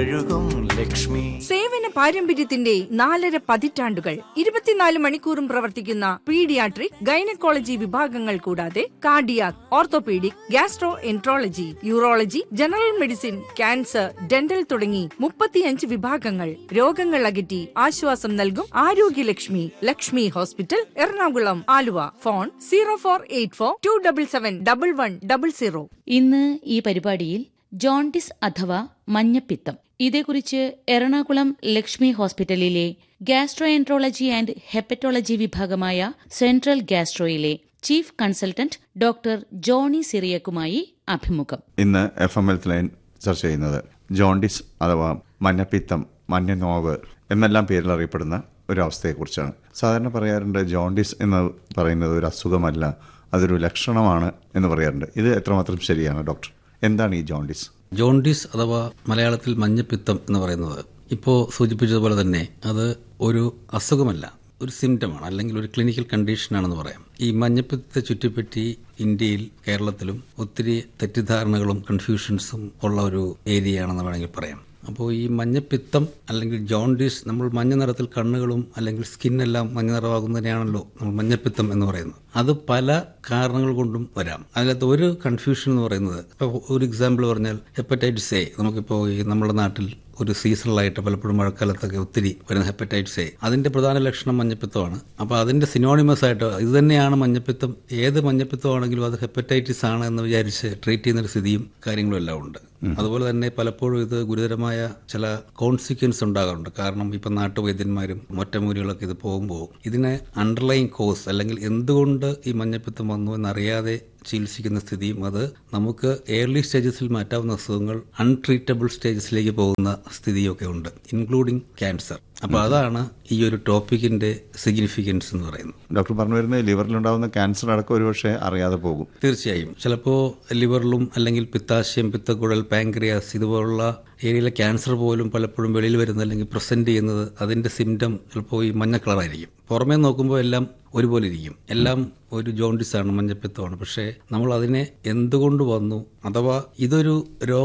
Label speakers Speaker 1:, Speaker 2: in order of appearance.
Speaker 1: കഴുകും ലക്ഷ്മി
Speaker 2: സേവന പാരമ്പര്യത്തിന്റെ നാലര പതിറ്റാണ്ടുകൾ ഇരുപത്തിനാല് മണിക്കൂറും പ്രവർത്തിക്കുന്ന പീഡിയാട്രിക് ഗൈനക്കോളജി വിഭാഗങ്ങൾ കൂടാതെ cardiac orthopaedic gastroenterology urology general medicine cancer dental തുടങ്ങി മുപ്പത്തിയഞ്ച് വിഭാഗങ്ങൾ രോഗങ്ങൾ അകറ്റി ആശ്വാസം നൽകും ആരോഗ്യലക്ഷ്മി Lakshmi hospital Ernakulam Aluva phone zero four eight four two double seven double one double zero
Speaker 3: ഇന്ന് ഈ പരിപാടിയിൽ ജോണ്ടിസ് അഥവാ മഞ്ഞപ്പിത്തം ഇതേക്കുറിച്ച് എറണാകുളം ലക്ഷ്മി ഹോസ്പിറ്റലിലെ ഗാസ്ട്രോഎൻട്രോളജി ആൻഡ് ഹെപ്പറ്റോളജി വിഭാഗമായ സെൻട്രൽ ഗാസ്ട്രോയിലെ ചീഫ് കൺസൾട്ടന്റ് ഡോക്ടർ ജോണി സിറിയക്കുമായി അഭിമുഖം
Speaker 4: ഇന്ന് എഫ് എം ഹെൽത്ത് ലൈൻ ചർച്ച ചെയ്യുന്നത് ജോണ്ടിസ് അഥവാ മഞ്ഞപ്പിത്തം മഞ്ഞനോവ് എന്നെല്ലാം പേരിൽ അറിയപ്പെടുന്ന ഒരു അവസ്ഥയെക്കുറിച്ചാണ് സാധാരണ പറയാറുണ്ട് ജോണ്ടിസ് എന്ന് പറയുന്നത് ഒരു അസുഖമല്ല അതൊരു ലക്ഷണമാണ് എന്ന് പറയാറുണ്ട് ഇത് എത്രമാത്രം ശരിയാണ് ഡോക്ടർ എന്താണ് ഈ ജോണ്ടിസ്
Speaker 5: ജോണ്ടിസ് അഥവാ മലയാളത്തിൽ മഞ്ഞപ്പിത്തം എന്ന് പറയുന്നത് ഇപ്പോൾ സൂചിപ്പിച്ചതുപോലെ തന്നെ അത് ഒരു അസുഖമല്ല ഒരു സിംറ്റമാണ് അല്ലെങ്കിൽ ഒരു ക്ലിനിക്കൽ കണ്ടീഷനാണെന്ന് പറയാം ഈ മഞ്ഞപ്പിത്തത്തെ ചുറ്റിപ്പറ്റി ഇന്ത്യയിൽ കേരളത്തിലും ഒത്തിരി തെറ്റിദ്ധാരണകളും കൺഫ്യൂഷൻസും ഉള്ള ഒരു ഏരിയ ആണെന്ന് വേണമെങ്കിൽ പറയാം അപ്പോൾ ഈ മഞ്ഞപ്പിത്തം അല്ലെങ്കിൽ ജോണ്ടിസ് നമ്മൾ മഞ്ഞ നിറത്തിൽ കണ്ണുകളും അല്ലെങ്കിൽ സ്കിന്നെല്ലാം മഞ്ഞ നിറമാകുന്നതിനെയാണല്ലോ നമ്മൾ മഞ്ഞപ്പിത്തം എന്ന് പറയുന്നത് അത് പല കാരണങ്ങൾ കൊണ്ടും വരാം അതിനകത്ത് ഒരു കൺഫ്യൂഷൻ എന്ന് പറയുന്നത് ഇപ്പോൾ ഒരു എക്സാമ്പിൾ പറഞ്ഞാൽ ഹെപ്പറ്റൈറ്റിസ് എ നമുക്കിപ്പോൾ ഈ നമ്മുടെ നാട്ടിൽ ഒരു സീസണലായിട്ട് പലപ്പോഴും മഴക്കാലത്തൊക്കെ ഒത്തിരി വരുന്ന ഹെപ്പറ്റൈറ്റിസ് എ അതിന്റെ പ്രധാന ലക്ഷണം മഞ്ഞപ്പിത്തമാണ് അപ്പോൾ അതിന്റെ സിനോണിമസ് ആയിട്ട് ഇത് തന്നെയാണ് മഞ്ഞപ്പിത്തം ഏത് മഞ്ഞപ്പിത്തമാണെങ്കിലും അത് ഹെപ്പറ്റൈറ്റിസ് ആണ് എന്ന് വിചാരിച്ച് ട്രീറ്റ് ചെയ്യുന്ന ഒരു സ്ഥിതിയും കാര്യങ്ങളും എല്ലാം ഉണ്ട് അതുപോലെ തന്നെ പലപ്പോഴും ഇത് ഗുരുതരമായ ചില കോൺസിക്വൻസ് ഉണ്ടാകാറുണ്ട് കാരണം ഇപ്പം നാട്ടുവൈദ്യന്മാരും ഒറ്റമൂലികളൊക്കെ ഇത് പോകുമ്പോൾ ഇതിനെ അണ്ടർലൈൻ കോസ് അല്ലെങ്കിൽ എന്തുകൊണ്ട് ഈ മഞ്ഞപ്പിത്തം വന്നു എന്നറിയാതെ ചികിത്സിക്കുന്ന സ്ഥിതിയും അത് നമുക്ക് ഏർലി സ്റ്റേജസിൽ മാറ്റാവുന്ന അസുഖങ്ങൾ അൺട്രീറ്റബിൾ സ്റ്റേജസിലേക്ക് പോകുന്ന സ്ഥിതിയൊക്കെ ഉണ്ട് ഇൻക്ലൂഡിങ് ക്യാൻസർ അപ്പോൾ അതാണ് ഈ ഒരു ടോപ്പിക്കിന്റെ സിഗ്നിഫിക്കൻസ് എന്ന് പറയുന്നത്
Speaker 4: ഡോക്ടർ പറഞ്ഞു വരുന്നത് ലിവറിലുണ്ടാകുന്ന ക്യാൻസർ അടക്കം ഒരുപക്ഷെ അറിയാതെ പോകും
Speaker 5: തീർച്ചയായും ചിലപ്പോൾ ലിവറിലും അല്ലെങ്കിൽ പിത്താശയം പിത്തക്കുഴൽ പാങ്ക്രിയാസ് ഇതുപോലുള്ള ഏരിയയിലെ ക്യാൻസർ പോലും പലപ്പോഴും വെളിയിൽ വരുന്നത് അല്ലെങ്കിൽ പ്രസന്റ് ചെയ്യുന്നത് അതിന്റെ സിംറ്റം ചിലപ്പോൾ ഈ മഞ്ഞ കളറായിരിക്കും പുറമേ നോക്കുമ്പോൾ എല്ലാം ഒരുപോലെ ഇരിക്കും എല്ലാം ഒരു ജോണ്ടിസാണ് മഞ്ഞപ്പിത്തമാണ് പക്ഷേ നമ്മൾ അതിനെ എന്തുകൊണ്ട് വന്നു അഥവാ ഇതൊരു രോഗ